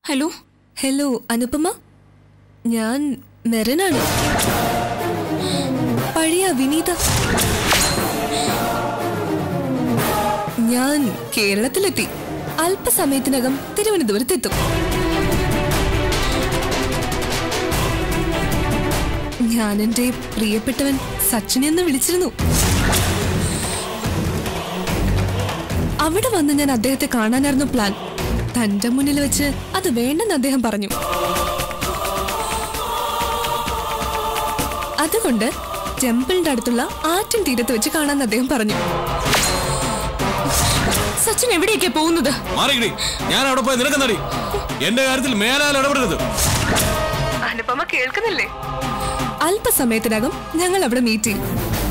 hello hello Anupama ഞാൻ മെറനാണ് പഴയ വിനീത ഞാൻ കേരളത്തിലെത്തി അല്പസമയത്തിനകം തിരുവനന്തപുരത്തെത്തും ഞാൻ എന്റെ പ്രിയപ്പെട്ടവൻ സച്ചിനെ എന്ന് വിളിച്ചിരുന്നു അവിടെ വന്ന് ഞാൻ അദ്ദേഹത്തെ കാണാനായിരുന്നു പ്ലാൻ തന്റെ മുന്നിൽ വെച്ച് അത് വേണ്ടെന്ന് അദ്ദേഹം പറഞ്ഞു അതുകൊണ്ട് ടെമ്പിളിന്റെ അടുത്തുള്ള ആറ്റിൻ തീരത്ത് വെച്ച് കാണാൻ അദ്ദേഹം പറഞ്ഞു സച്ചിൻ എവിടേക്കാ പോകുന്നത് മാറിക്കിടി ഞാൻ അവിടെ പോയി നിനക്കെന്നടി എന്റെ കാര്യത്തിൽ മേലാൽ ഇടപെടരുത് അനുപമ കേൾക്കുന്നില്ലേ അല്പസമയത്തിനകം ഞങ്ങൾ അവിടെ മീറ്റ് ചെയ്യും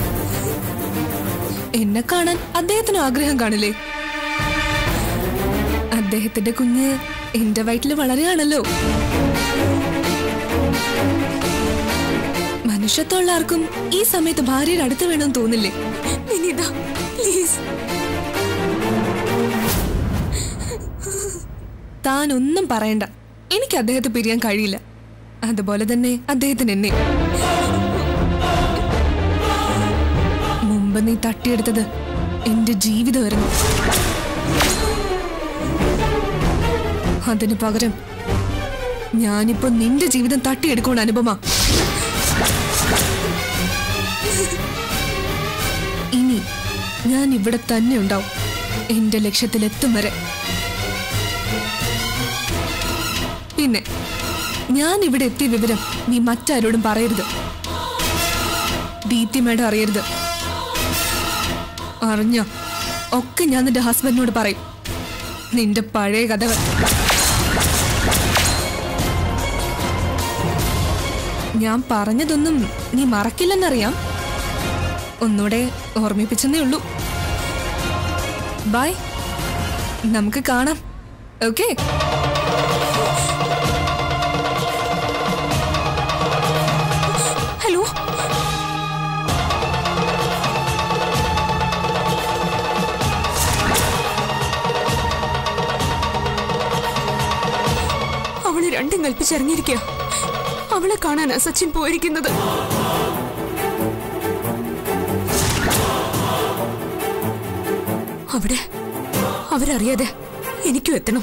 എന്നെ കാണാൻ അദ്ദേഹത്തിന് ആഗ്രഹം കാണില്ലേ അദ്ദേഹത്തിന്റെ കുഞ്ഞ് എന്റെ വയറ്റിൽ വളരുകയാണല്ലോ മനുഷ്യത്തുള്ള ആർക്കും ഈ സമയത്ത് ഭാര്യയുടെ അടുത്ത് വേണമെന്ന് തോന്നില്ലേ വിനീത പ്ലീസ് താൻ ഒന്നും പറയണ്ട എനിക്ക് അദ്ദേഹത്തെ പിരിയാൻ കഴിയില്ല അതുപോലെ തന്നെ അദ്ദേഹത്തിന് എന്നെ മുമ്പ് നീ തട്ടിയെടുത്തത് എന്റെ ജീവിതമായിരുന്നു അതിന് പകരം ഞാനിപ്പോ നിന്റെ ജീവിതം തട്ടിയെടുക്കണം അനുപമ ഇനി ഞാൻ ഇവിടെ തന്നെ ഉണ്ടാവും എന്റെ ലക്ഷ്യത്തിലെത്തും വരെ പിന്നെ ഞാൻ ഇവിടെ എത്തിയ വിവരം നീ മറ്റാരോടും പറയരുത് ദീപ്തി മേഡം അറിയരുത് അറിഞ്ഞ ഒക്കെ ഞാൻ നിന്റെ ഹസ്ബൻഡിനോട് പറയും നിന്റെ പഴയ കഥകൾ ഞാൻ പറഞ്ഞതൊന്നും നീ മറക്കില്ലെന്നറിയാം ഒന്നുകൂടെ ഓർമ്മിപ്പിച്ചെന്നേ ഉള്ളൂ ബൈ നമുക്ക് കാണാം ഓക്കേ ഹലോ അവള് രണ്ടും കൽപ്പിച്ചിറങ്ങിയിരിക്കുക അവളെ കാണാനാ സച്ചിൻ പോയിരിക്കുന്നത് അവിടെ അവരറിയാതെ എനിക്കും എത്തണം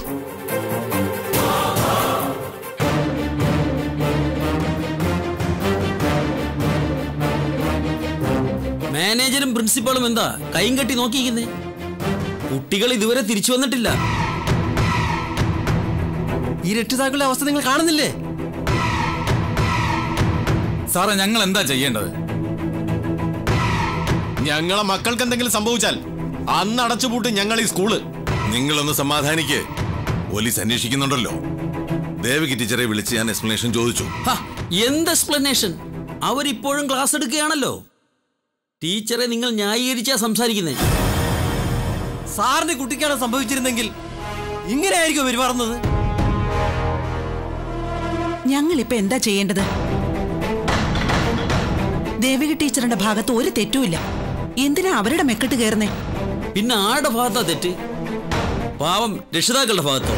മാനേജരും പ്രിൻസിപ്പാളും എന്താ കൈയും കെട്ടി നോക്കിയിരിക്കുന്നേ കുട്ടികൾ ഇതുവരെ തിരിച്ചു വന്നിട്ടില്ല ഈ രക്ഷിതാക്കളുടെ അവസ്ഥ നിങ്ങൾ കാണുന്നില്ലേ സാറേ ഞങ്ങൾ എന്താ ചെയ്യേണ്ടത് ഞങ്ങളെ മക്കൾക്ക് എന്തെങ്കിലും സംഭവിച്ചാൽ അന്ന് അടച്ചുപൂട്ട് ഞങ്ങൾ ഈ സ്കൂള് നിങ്ങളൊന്ന് സമാധാനിക്ക് പോലീസ് അന്വേഷിക്കുന്നുണ്ടല്ലോ ദേവകി ടീച്ചറെ വിളിച്ച് ഞാൻ എക്സ്പ്ലനേഷൻ ചോദിച്ചു ഹ, എന്ത് എക്സ്പ്ലനേഷൻ അവരിപ്പോഴും ക്ലാസ് എടുക്കുകയാണല്ലോ ടീച്ചറെ നിങ്ങൾ ന്യായീകരിച്ചാ സംസാരിക്കുന്നേ സാറിന്റെ കുട്ടിക്കാണ് സംഭവിച്ചിരുന്നെങ്കിൽ ഇങ്ങനെയായിരിക്കും പെരുമാറുന്നത് ഞങ്ങളിപ്പോ എന്താ ചെയ്യേണ്ടത് ദേവിക ടീച്ചറിന്റെ ഭാഗത്ത് ഒരു തെറ്റുമില്ല എന്തിനാ അവരുടെ മെക്കെട്ട് കയറുന്നേ പിന്നെ ആരുടെ ഭാഗത്താ തെറ്റ് പാവം രക്ഷിതാക്കളുടെ ഭാഗത്തോ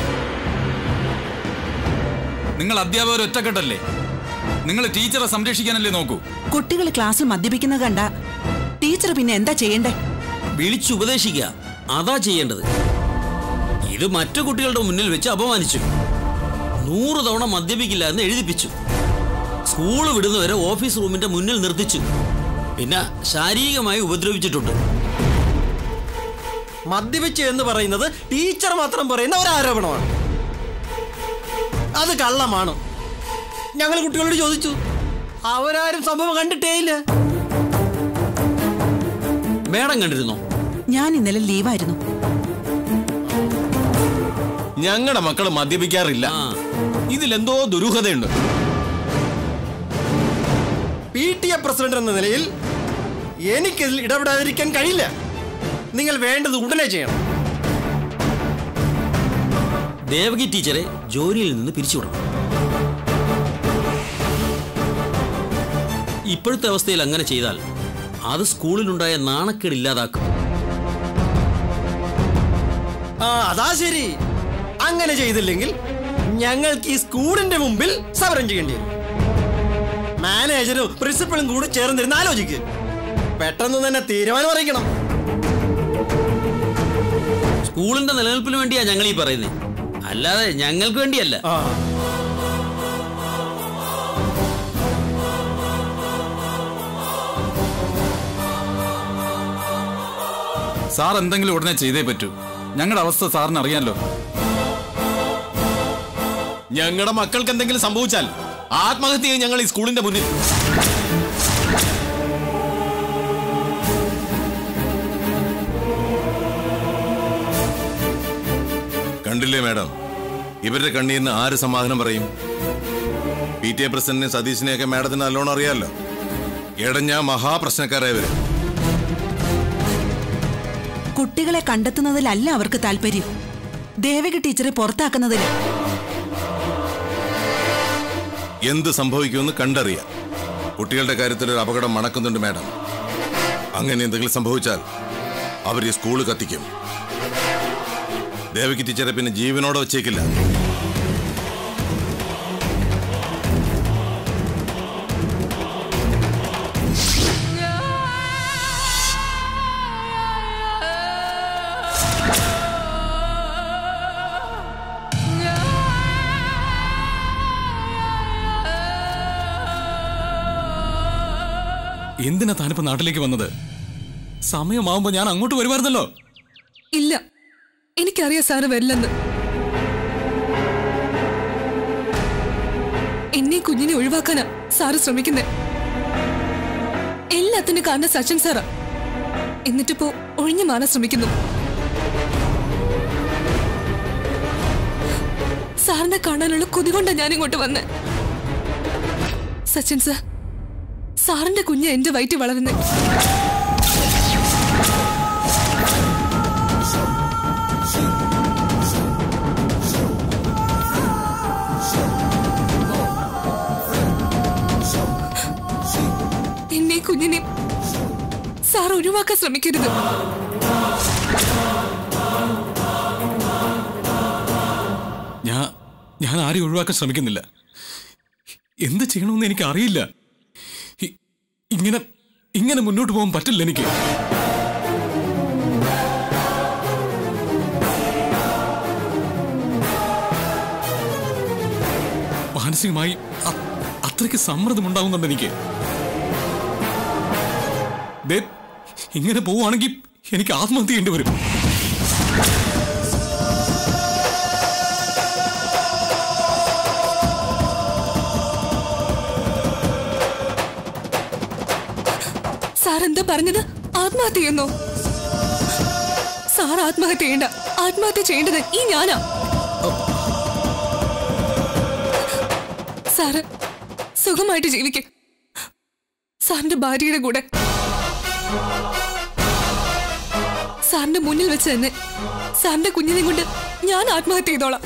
നിങ്ങൾ അധ്യാപകർ ഒറ്റക്കെട്ടല്ലേ നിങ്ങൾ ടീച്ചറെ സംരക്ഷിക്കാനല്ലേ നോക്കൂ കുട്ടികൾ ക്ലാസ്സിൽ മദ്യപിക്കുന്നത് കണ്ട ടീച്ചർ പിന്നെ എന്താ ചെയ്യണ്ടേ വിളിച്ചുപദേശിക്കുക അതാ ചെയ്യേണ്ടത് ഇത് മറ്റു കുട്ടികളുടെ മുന്നിൽ വെച്ച് അപമാനിച്ചു നൂറ് തവണ മദ്യപിക്കില്ല എന്ന് എഴുതിപ്പിച്ചു സ്കൂൾ വിടുന്നവരെ ഓഫീസ് റൂമിന്റെ മുന്നിൽ നിർത്തിച്ചു പിന്നെ ശാരീരികമായി ഉപദ്രവിച്ചിട്ടുണ്ട് മദ്യപിച്ചു എന്ന് പറയുന്നത് ടീച്ചർ മാത്രം പറയുന്ന ഒരു ആരോപണമാണ് അത് കള്ളമാണ് ഞങ്ങൾ കുട്ടികളോട് ചോദിച്ചു അവരാരും സംഭവം കണ്ടിട്ടേ ഇല്ല മേഡം കണ്ടിരുന്നോ ഞാൻ ഇന്നലെ ലീവായിരുന്നു ഞങ്ങളുടെ മക്കൾ മദ്യപിക്കാറില്ല ആ ഇതിലെന്തോ ദുരൂഹതയുണ്ട് പി ടി എ പ്രസിഡന്റ് എന്ന നിലയിൽ എനിക്കിതിൽ ഇടപെടാതിരിക്കാൻ കഴിയില്ല നിങ്ങൾ വേണ്ടത് ഉടനെ ചെയ്യണം ദേവകി ടീച്ചറെ ജോലിയിൽ നിന്ന് പിരിച്ചുവിടണം ഇപ്പോഴത്തെ അവസ്ഥയിൽ അങ്ങനെ ചെയ്താൽ അത് സ്കൂളിലുണ്ടായ നാണക്കേട് ഇല്ലാതാക്കും ആ അതാ ശരി അങ്ങനെ ചെയ്തില്ലെങ്കിൽ ഞങ്ങൾക്ക് ഈ സ്കൂളിന്റെ മുമ്പിൽ സമരം ചെയ്യേണ്ടി വരും മാനേജരും പ്രിൻസിപ്പളും കൂടി ചേർന്നിരുന്ന് ആലോചിക്കുക പെട്ടെന്ന് തന്നെ തീരുമാനം അറിയിക്കണം സ്കൂളിന്റെ നിലനിൽപ്പിന് വേണ്ടിയാ ഞങ്ങൾ ഈ പറയുന്നത് അല്ലാതെ ഞങ്ങൾക്ക് വേണ്ടിയല്ല ആ സാർ എന്തെങ്കിലും ഉടനെ ചെയ്തേ പറ്റൂ ഞങ്ങളുടെ അവസ്ഥ സാറിന് അറിയാമല്ലോ ഞങ്ങളുടെ മക്കൾക്ക് എന്തെങ്കിലും സംഭവിച്ചാൽ ആത്മഹത്യ ചെയ്യും ഞങ്ങൾ ഈ സ്കൂളിന്റെ മുന്നിൽ കണ്ടില്ലേ മാഡം ഇവരുടെ കണ്ണീരിന് ആര് സമാധാനം പറയും പി ടി എ പ്രസിഡന്റിനെ സതീശിനെയൊക്കെ മാഡത്തിന് നല്ലോണം അറിയാമല്ലോ ഇടഞ്ഞ മഹാപ്രശ്നക്കാരായവര് കുട്ടികളെ കണ്ടെത്തുന്നതിലല്ല അവർക്ക് താല്പര്യം ദേവകി ടീച്ചറെ പുറത്താക്കുന്നതിന് എന്ത് സംഭവിക്കുമെന്ന് കണ്ടറിയാം കുട്ടികളുടെ കാര്യത്തിൽ ഒരു അപകടം മണക്കുന്നുണ്ട് മാഡം അങ്ങനെ എന്തെങ്കിലും സംഭവിച്ചാൽ അവർ ഈ സ്കൂള് കത്തിക്കും ദേവകി ടീച്ചറെ പിന്നെ ജീവനോടെ വച്ചേക്കില്ല എന്തിനാ താനിപ്പോ നാട്ടിലേക്ക് വന്നത് സമയമാവുമ്പോ ഞാൻ അങ്ങോട്ട് വരുമായിരുന്നല്ലോ ഇല്ല എനിക്കറിയാം സാറ് വരില്ലെന്ന് എന്നെ കുഞ്ഞിനെ ഒഴിവാക്കാനാ സാറ് ശ്രമിക്കുന്നേ എല്ലാത്തിനും കാരണം സച്ചിൻ സാറാ എന്നിട്ടിപ്പോ ഒഴിഞ്ഞു മാറാൻ ശ്രമിക്കുന്നു സാറിനെ കാണാനുള്ള കൊതി കൊണ്ടാ ഞാൻ ഇങ്ങോട്ട് വന്നേ സച്ചിൻ സാർ സാറിന്റെ കുഞ്ഞ് എന്റെ വയറ്റിൽ വളരുന്നേ എന്നെ കുഞ്ഞിനെ സാർ ഒഴിവാക്കാൻ ശ്രമിക്കരുത് ഞാൻ ഞാൻ ആരെയും ഒഴിവാക്കാൻ ശ്രമിക്കുന്നില്ല എന്ത് ചെയ്യണമെന്ന് എനിക്ക് അറിയില്ല ഇ- ഇങ്ങനെ ഇങ്ങനെ മുന്നോട്ട് പോകാൻ പറ്റില്ല എനിക്ക് മാനസികമായി അ- അത്രയ്ക്ക് സമ്മർദ്ദമുണ്ടാകുന്നുണ്ട് എനിക്ക് ദേ, ഇങ്ങനെ പോവുകയാണെങ്കിൽ എനിക്ക് ആത്മഹത്യ ചെയ്യേണ്ടി വരും സാർ എന്താ പറഞ്ഞത് ആത്മഹത്യ ചെയ്യുന്നോ സാർ ആത്മഹത്യ ചെയ്യണ്ട ആത്മഹത്യ ചെയ്യേണ്ടത് ഈ ഞാനാ സാറ് സുഖമായിട്ട് ജീവിക്കും സാറിന്റെ ഭാര്യയുടെ കൂടെ സാറിന്റെ മുന്നിൽ വെച്ച് തന്നെ സാറിന്റെ കുഞ്ഞിനെ കൊണ്ട് ഞാൻ ആത്മഹത്യ ചെയ്തോളാം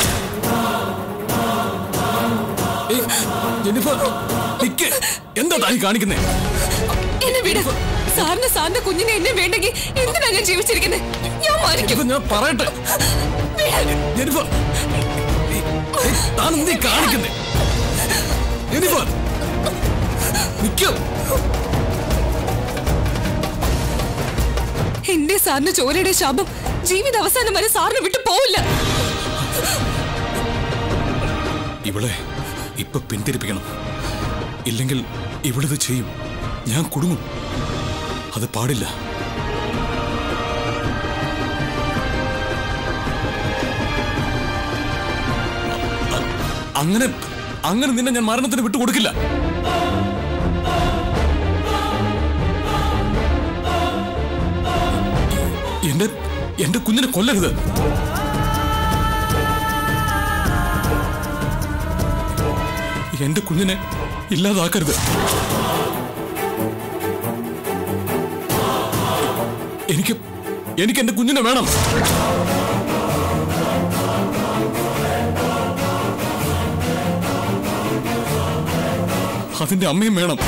ഏയ്, ജെന്നിഫർ നിക്ക് എന്താ തായി കാണിക്കുന്നേ എന്നെ വിട് സാറിന് സാറിന്റെ കുഞ്ഞിനെ എന്നെ വേണ്ടെങ്കിൽ എന്തിനാ ഞാൻ ജീവിച്ചിരിക്കുന്നത് ഞാൻ മരിക്കും ജെന്നിഫർ ഞാൻ പറയട്ടെ ജെന്നിഫർ ഏയ്, ഏയ്, താൻ എന്തീ കാണിക്കുന്നേ ജെന്നിഫർ നിക്കോ എന്റെ സാറിന്റെ ചോരയുടെ ശാപം ജീവിത അവസാനം വരെ സാറിന് വിട്ടു പോവില്ല ഇവളെ ഇപ്പൊ പിന്തിരിപ്പിക്കണം ഇല്ലെങ്കിൽ ഇവളിത് ചെയ്യും ഞാൻ കുടുങ്ങും അത് പാടില്ല അ- അങ്ങനെ അങ്ങനെ നിന്നെ ഞാൻ മരണത്തിന് വിട്ടുകൊടുക്കില്ല എന്റെ എന്റെ കുഞ്ഞിനെ കൊല്ലരുത് എന്റെ കുഞ്ഞിനെ ഇല്ലാതാക്കരുത് എനിക്ക് എനിക്ക് എന്റെ കുഞ്ഞിനെ വേണം അതിന്റെ അമ്മയും വേണം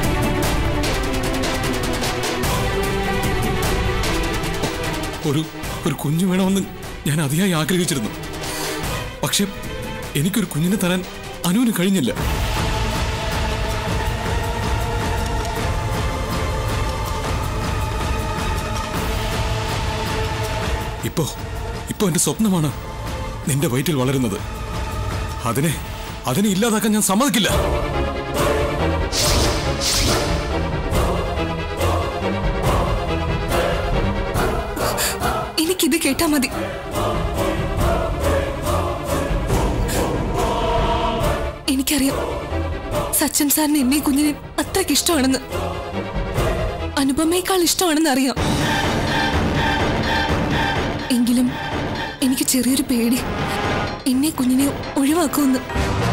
ഒരു ഒരു കുഞ്ഞു വേണമെന്ന് ഞാൻ അതിയായി ആഗ്രഹിച്ചിരുന്നു പക്ഷെ എനിക്കൊരു കുഞ്ഞിനെ തരാൻ അനുവിന് കഴിഞ്ഞില്ല ഇപ്പോ ഇപ്പോ എന്റെ സ്വപ്നമാണ് നിന്റെ വയറ്റിൽ വളരുന്നത് അതിനെ അതിനെ ഇല്ലാതാക്കാൻ ഞാൻ സമ്മതിക്കില്ല എനിക്കിത് കേട്ടാ മതി എനിക്കറിയാം സച്ചിൻ സാറിന് എന്നെ കുഞ്ഞിനെ അത്രയ്ക്ക് ഇഷ്ടമാണെന്ന് അനുപമയേക്കാൾ ഇഷ്ടമാണെന്ന് അറിയാം എങ്കിലും എനിക്ക് ചെറിയൊരു പേടി എന്നെ കുഞ്ഞിനെ ഒഴിവാക്കുമെന്ന്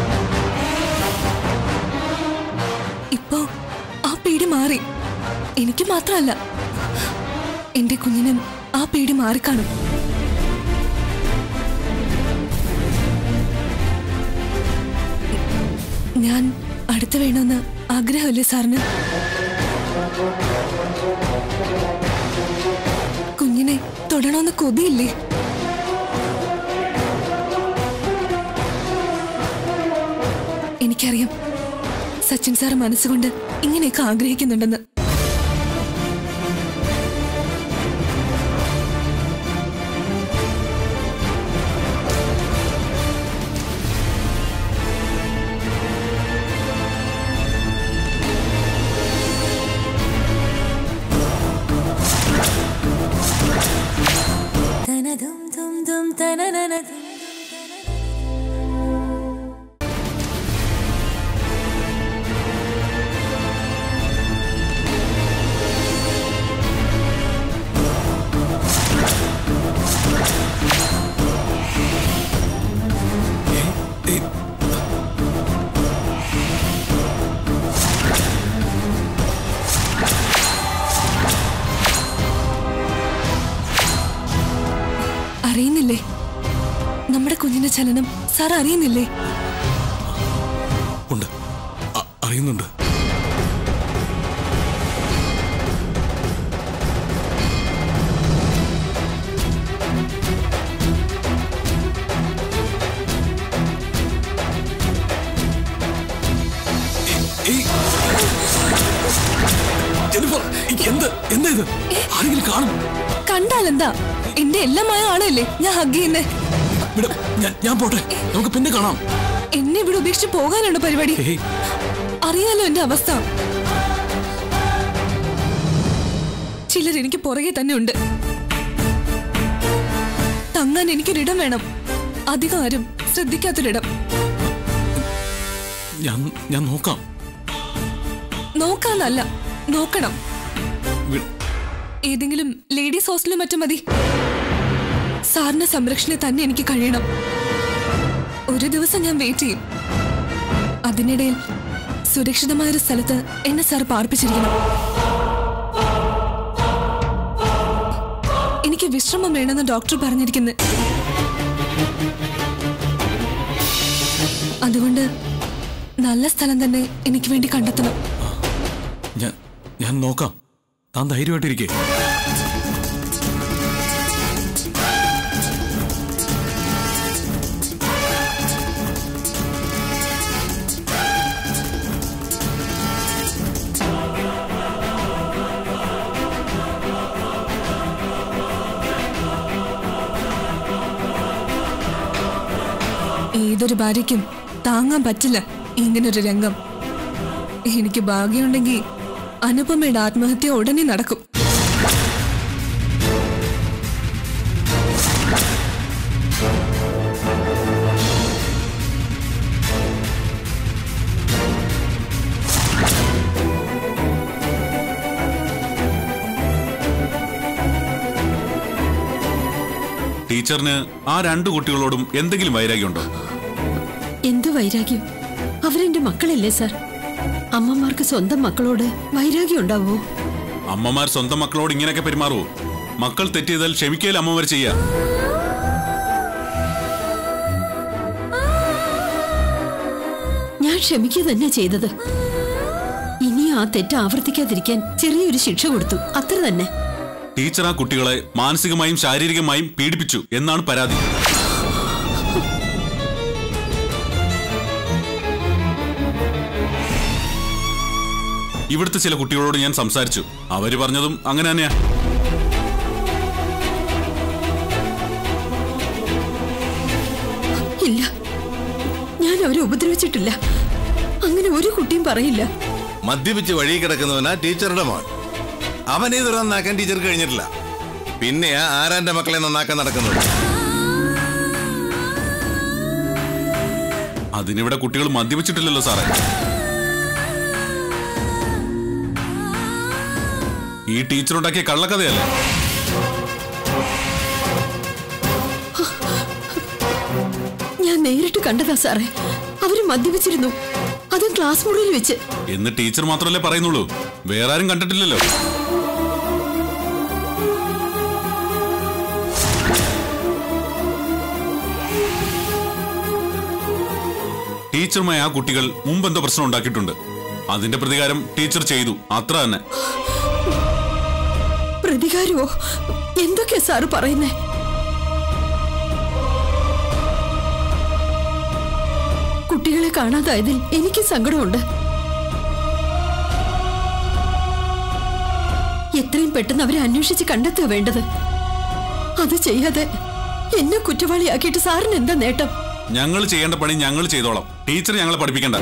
ഇപ്പോ ആ പേടി മാറി എനിക്ക് മാത്രമല്ല എന്റെ കുഞ്ഞിനും ആ പേടി മാറിക്കാണും ഞാൻ അടുത്ത് വേണമെന്ന് ആഗ്രഹമല്ലേ സാറിന് കുഞ്ഞിനെ തൊടണമെന്ന് കൊതിയില്ലേ എനിക്കറിയാം സച്ചിൻ സാർ മനസ്സുകൊണ്ട് ഇങ്ങനെയൊക്കെ ആഗ്രഹിക്കുന്നുണ്ടെന്ന് ഏയ്, അറിയുന്നില്ലേ നമ്മുടെ കുഞ്ഞിന്റെ ചലനം സാർ അറിയുന്നില്ലേ ഉണ്ട് അ- അറിയുന്നുണ്ട് ഏയ്, ജെന്നിഫർ, എന്ത് എന്താ ഇത് ആരെങ്കിലും കാണും കണ്ടാലെന്താ എന്റെ എല്ലാമായ ആളല്ലേ ഞാൻ ഹഗ് ചെയ്യുന്നേ വിടും ഞാൻ ഞാൻ പോട്ടെ നമുക്ക് പിന്നെ കാണാം എന്നെ ഇവിടെ ഉപേക്ഷിച്ച് പോകാനാണ് പരിപാടി ഏയ് അറിയാലോ എന്റെ അവസ്ഥ ചിലർ എനിക്ക് പുറകെ തന്നെ ഉണ്ട് തങ്ങാൻ എനിക്കൊരിടം വേണം അധികം ആരും ശ്രദ്ധിക്കാത്തൊരിടം ഞാൻ ഞാൻ നോക്കാം നോക്കാന്നല്ല നോക്കണം വി- ഏതെങ്കിലും ലേഡീസ് ഹോസ്റ്റലും മറ്റും മതി സാറിന്റെ സംരക്ഷണയിൽ തന്നെ എനിക്ക് കഴിയണം ഒരു ദിവസം ഞാൻ വെയിറ്റ് ചെയ്യും അതിനിടയിൽ സുരക്ഷിതമായൊരു സ്ഥലത്ത് എന്നെ സാർ പാർപ്പിച്ചിരിക്കണം എനിക്ക് വിശ്രമം വേണമെന്ന് ഡോക്ടർ പറഞ്ഞിരിക്കുന്നത് അതുകൊണ്ട് നല്ല സ്ഥലം തന്നെ എനിക്ക് വേണ്ടി കണ്ടെത്തണം ഞാൻ ഞാൻ നോക്കാം താൻ ധൈര്യമായിട്ടിരിക്കേ ഏതൊരു ഭാര്യയ്ക്കും താങ്ങാൻ പറ്റില്ല ഇങ്ങനൊരു രംഗം എനിക്ക് ഭാഗ്യമുണ്ടെങ്കിൽ അനുപമയുടെ ആത്മഹത്യ ഉടനെ നടക്കും ടീച്ചറിന് ആ രണ്ട് കുട്ടികളോടും എന്തെങ്കിലും വൈരാഗ്യമുണ്ടോ എന്ത് വൈരാഗ്യം അവരെന്റെ മക്കളല്ലേ സാർ അമ്മമാർക്ക് സ്വന്തം മക്കളോട് വൈരാഗ്യം ഉണ്ടാവോ അമ്മമാർ സ്വന്തം മക്കളോട് ഇങ്ങനെയൊക്കെ പെരുമാറുവോ മക്കൾ തെറ്റിയതാൽ ക്ഷമിക്കൽ അമ്മമാർ ചെയ്യാ ഞാൻ ക്ഷമിക്കുക തന്നെ ചെയ്തത് ഇനി ആ തെറ്റ് ആവർത്തിക്കാതിരിക്കാൻ ചെറിയൊരു ശിക്ഷ കൊടുത്തു അത്ര തന്നെ ടീച്ചർ ആ കുട്ടികളെ മാനസികമായും ശാരീരികമായും പീഡിപ്പിച്ചു എന്നാണ് പരാതി ഇവിടുത്തെ ചില കുട്ടികളോട് ഞാൻ സംസാരിച്ചു അവര് പറഞ്ഞതും അങ്ങനെ തന്നെയാ ഇല്ല ഞാൻ അവരെ ഉപദ്രവിച്ചിട്ടില്ല അങ്ങനെ ഒരു കുട്ടിയും പറയില്ല മദ്യപിച്ച് വഴി കിടക്കുന്നവനാ ടീച്ചറുടെ മോൻ അവനെ ഇത് നന്നാക്കാൻ ടീച്ചർക്ക് കഴിഞ്ഞിട്ടില്ല പിന്നെയാ ആരാന്റെ മക്കളെ നന്നാക്കാൻ നടക്കുന്നത് അതിനിവിടെ കുട്ടികൾ മദ്യപിച്ചിട്ടില്ലല്ലോ സാറേ ഈ ടീച്ചർ ഉണ്ടാക്കിയ കള്ളക്കഥയല്ലേ ഞാൻ നേരിട്ട് കണ്ടതാ സാറേ അവര് മദ്യപിച്ചിരുന്നു അതും ക്ലാസ് മുറിയിൽ വെച്ച് എന്ന് ടീച്ചർ മാത്രമല്ലേ പറയുന്നുള്ളൂ വേറെ ആരും കണ്ടിട്ടില്ലല്ലോ ടീച്ചറുമായി ആ കുട്ടികൾ മുമ്പ് എന്തോ പ്രശ്നം ഉണ്ടാക്കിയിട്ടുണ്ട് അതിന്റെ പ്രതികാരം ടീച്ചർ ചെയ്തു അത്ര തന്നെ പ്രതികാരമോ എന്തൊക്കെയാ സാറ് പറയുന്നേ കുട്ടികളെ കാണാതായതിൽ എനിക്ക് സങ്കടമുണ്ട് എത്രയും പെട്ടെന്ന് അവരെ അന്വേഷിച്ച് കണ്ടെത്തുക വേണ്ടത് അത് ചെയ്യാതെ എന്നെ കുറ്റവാളിയാക്കിയിട്ട് സാറിന് എന്താ നേട്ടം ഞങ്ങൾ ചെയ്യേണ്ട പണി ഞങ്ങൾ ചെയ്തോളാം ടീച്ചർ ഞങ്ങളെ പഠിപ്പിക്കണ്ട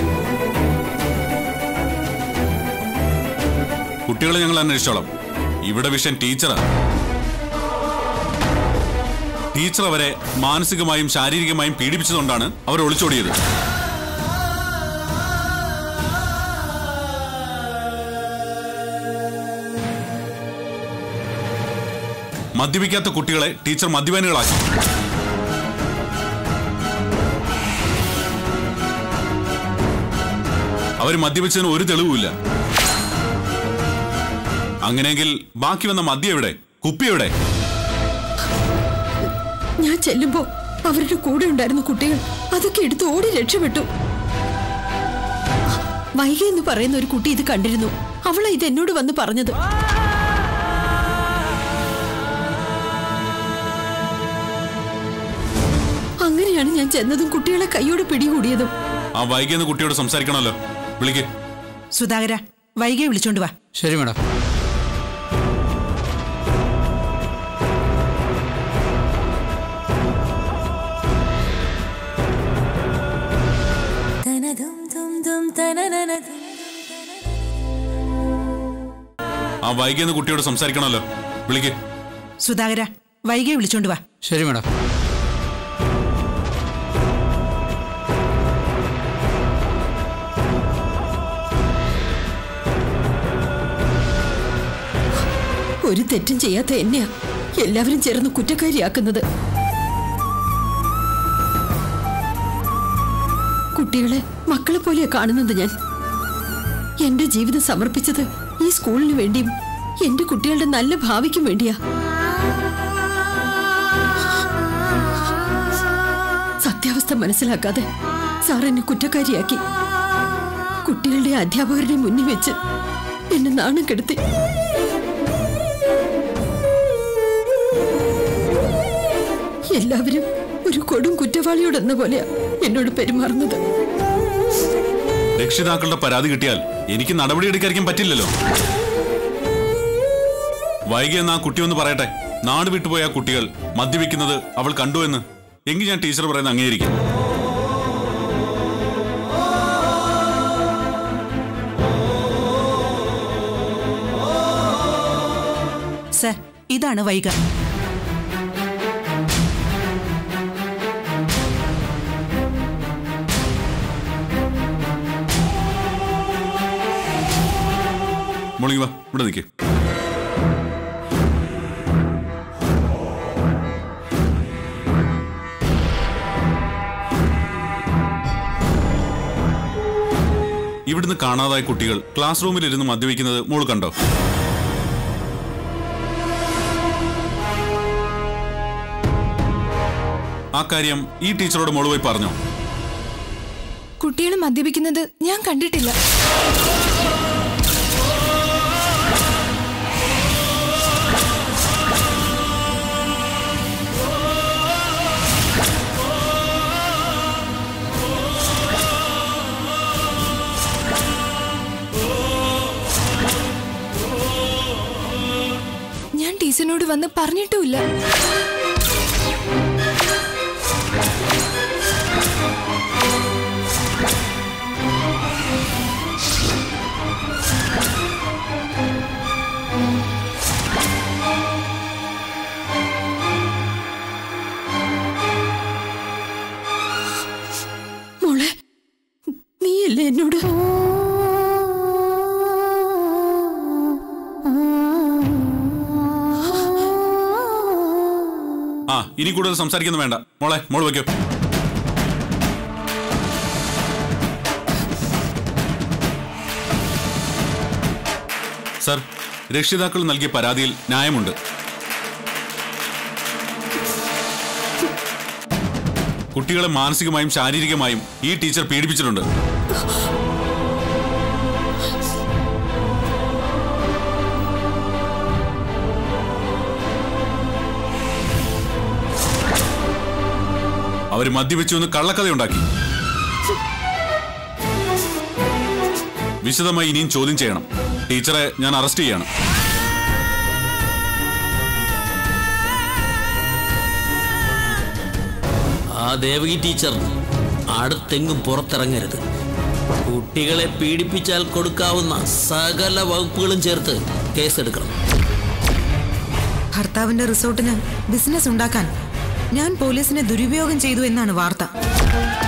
കുട്ടികളെ ഞങ്ങൾ അന്വേഷിച്ചോളാം ഇവിടെ വിഷയം ടീച്ചറാ ടീച്ചർ അവരെ മാനസികമായും ശാരീരികമായും പീഡിപ്പിച്ചതുകൊണ്ടാണ് അവർ ഒളിച്ചോടിയത് മദ്യപിക്കാത്ത കുട്ടികളെ ടീച്ചർ മദ്യപാനികളാക്കി അവർ മദ്യപിച്ചതിന് ഒരു തെളിവുമില്ല അങ്ങനെയെങ്കിൽ ബാക്കി വന്ന മദ്യം എവിടെ കുപ്പി എവിടെ ഞാൻ ചെല്ലുമ്പോ അവരുടെ കൂടെ ഉണ്ടായിരുന്ന കുട്ടികൾ അതൊക്കെ എടുത്ത് ഓടി രക്ഷപ്പെട്ടു വൈകി എന്ന് പറയുന്ന ഒരു കുട്ടി ഇത് കണ്ടിരുന്നു അവളാ ഇത് എന്നോട് വന്ന് പറഞ്ഞത് അങ്ങനെയാണ് ഞാൻ ചെന്നതും കുട്ടികളെ കൈയോടെ പിടികൂടിയതും ആ വൈകിയെന്ന് കുട്ടിയോട് സംസാരിക്കണമല്ലോ വിളിക്ക് സുധാകര വൈകിയെ വിളിച്ചോണ്ട് വാ ശരി മേഡം ആ വൈകിയെന്ന് കുട്ടിയോട് സംസാരിക്കണമല്ലോ വിളിക്ക് സുധാകര വൈകിയെ വിളിച്ചോണ്ട് വാ ശരി മേഡം ഒരു തെറ്റും ചെയ്യാത്ത എന്നെയാ എല്ലാവരും ചേർന്ന് കുറ്റക്കാരിയാക്കുന്നത് കുട്ടികളെ മക്കളെ പോലെയാ കാണുന്നത് ഞാൻ എന്റെ ജീവിതം സമർപ്പിച്ചത് ഈ സ്കൂളിന് വേണ്ടിയും എന്റെ കുട്ടികളുടെ നല്ല ഭാവിക്കും വേണ്ടിയാ സത്യാവസ്ഥ മനസ്സിലാക്കാതെ സാർ എന്നെ കുറ്റക്കാരിയാക്കി കുട്ടികളുടെ അധ്യാപകരുടെ മുന്നിൽ വെച്ച് എന്നെ നാണം കെടുത്തി എല്ലാവരും ഒരു കൊടും കുറ്റവാളിയോടെന്ന പോലെയാ എന്നോട് പെരുമാറുന്നത് രക്ഷിതാക്കളുടെ പരാതി കിട്ടിയാൽ എനിക്ക് നടപടിയെടുക്കാതിരിക്കാൻ പറ്റില്ലല്ലോ വൈകി എന്ന് ആ കുട്ടി ഒന്ന് പറയട്ടെ നാട് വിട്ടുപോയ ആ കുട്ടികൾ മദ്യപിക്കുന്നത് അവൾ കണ്ടു എന്ന് എങ്കിൽ ഞാൻ ടീച്ചർ പറയുന്ന അംഗീകരിക്കും സർ ഇതാണ് വൈക മോളിങ് വാ ഇവിടെ നിൽക്ക് ഇവിടുന്ന് കാണാതായ കുട്ടികൾ ക്ലാസ് റൂമിൽ ഇരുന്ന് മദ്യപിക്കുന്നത് മോള് കണ്ടോ ആ കാര്യം ഈ ടീച്ചറോട് മോള് പോയി പറഞ്ഞോ കുട്ടികൾ മദ്യപിക്കുന്നത് ഞാൻ കണ്ടിട്ടില്ല എന്നോട് വന്ന് പറഞ്ഞിട്ടുമില്ല മോളെ നീയല്ലേ എന്നോട് ആ ഇനി കൂടുതൽ സംസാരിക്കുന്നു വേണ്ട മോളെ മോൾ വയ്ക്കോ സർ രക്ഷിതാക്കൾ നൽകിയ പരാതിയിൽ ന്യായമുണ്ട് കുട്ടികളെ മാനസികമായും ശാരീരികമായും ഈ ടീച്ചർ പീഡിപ്പിച്ചിട്ടുണ്ട് അവർ മദ്യപിച്ചു എന്ന് കള്ളക്കഥയുണ്ടാക്കി വിശദമായി ഇനിയും ചോദ്യം ചെയ്യണം ടീച്ചറെ ഞാൻ അറസ്റ്റ് ചെയ്യണം ആ ദേവകി ടീച്ചർ അടുത്തെങ്ങും പുറത്തിറങ്ങരുത് കുട്ടികളെ പീഡിപ്പിച്ചാൽ കൊടുക്കാവുന്ന സകല വകുപ്പുകളും ചേർത്ത് കേസെടുക്കണം ഭർത്താവിന്റെ റിസോർട്ടിന് ബിസിനസ് ഉണ്ടാക്കാൻ ഞാൻ പോലീസിനെ ദുരുപയോഗം ചെയ്തു എന്നാണ് വാർത്ത